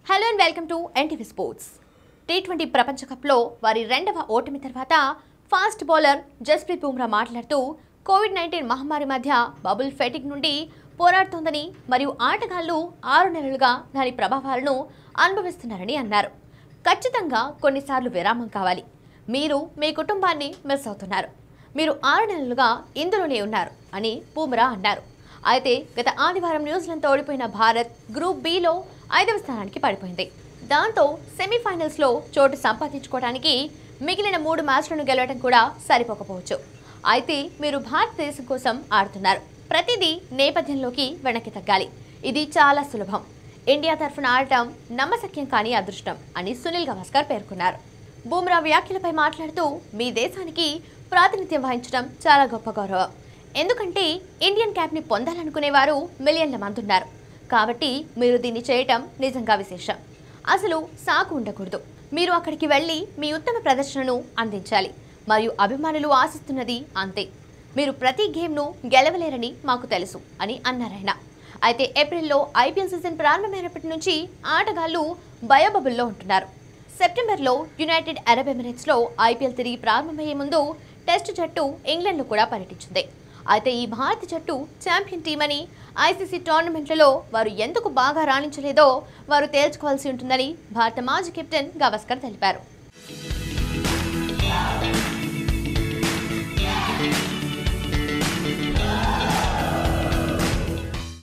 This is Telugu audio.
hello and welcome to NTV sports T twenty ప్రపంచ కప్లో వారి రెండవ ఓటమి తర్వాత ఫాస్ట్ బౌలర్ జస్ప్రీత్ బుమ్రా మాట్లాడుతూ కోవిడ్ నైన్టీన్ మహమ్మారి మధ్య బబుల్ ఫెటిక్ నుండి పోరాడుతోందని మరియు ఆటగాళ్లు ఆరు నెలలుగా దాని ప్రభావాలను అనుభవిస్తున్నారని అన్నారు ఖచ్చితంగా కొన్నిసార్లు విరామం కావాలి మీరు మీ కుటుంబాన్ని మిస్ అవుతున్నారు మీరు ఆరు నెలలుగా ఇందులోనే ఉన్నారు అని బుమ్రా అన్నారు అయితే గత ఆదివారం న్యూజిలాండ్తో ఓడిపోయిన భారత్ గ్రూప్ బిలో ఐదవ స్థానానికి పడిపోయింది దాంతో సెమీఫైనల్స్లో చోటు సంపాదించుకోవడానికి మిగిలిన మూడు మ్యాచ్లను గెలవడం కూడా సరిపోకపోవచ్చు అయితే మీరు భారతదేశం కోసం ఆడుతున్నారు ప్రతిదీ నేపథ్యంలోకి వెనక్కి తగ్గాలి ఇది చాలా సులభం ఇండియా తరఫున ఆడటం నమ్మశక్యం కాని అదృష్టం అని సునీల్ గవాస్కర్ పేర్కొన్నారు బుమ్రా వ్యాఖ్యలపై మాట్లాడుతూ మీ దేశానికి ప్రాతినిధ్యం వహించడం చాలా గొప్ప గౌరవం ఎందుకంటే ఇండియన్ క్యాప్ని పొందాలనుకునేవారు మిలియన్ల మంది ఉన్నారు కాబట్టి మీరు దీన్ని చేయటం నిజంగా విశేషం అసలు సాకు ఉండకూడదు మీరు అక్కడికి వెళ్ళి మీ ఉత్తమ ప్రదర్శనను అందించాలి మరియు అభిమానులు ఆశిస్తున్నది అంతే మీరు ప్రతి గేమ్ను గెలవలేరని మాకు తెలుసు అని అన్నారాయన అయితే ఏప్రిల్లో ఐపీఎల్ సీజన్ ప్రారంభమైనప్పటి నుంచి ఆటగాళ్లు బయోబబుల్లో ఉంటున్నారు సెప్టెంబర్లో యునైటెడ్ అరబ్ ఎమిరేట్స్లో ఐపీఎల్ తిరిగి ప్రారంభమయ్యే ముందు టెస్ట్ జట్టు ఇంగ్లాండ్లో కూడా పర్యటించింది అయితే ఈ భారత జట్టు ఛాంపియన్ టీం అని ఐసీసీ టోర్నమెంట్లలో వారు ఎందుకు బాగా రాణించలేదో వారు తేల్చుకోవాల్సి ఉంటుందని భారత మాజీ కెప్టెన్ గవాస్కర్ తెలిపారు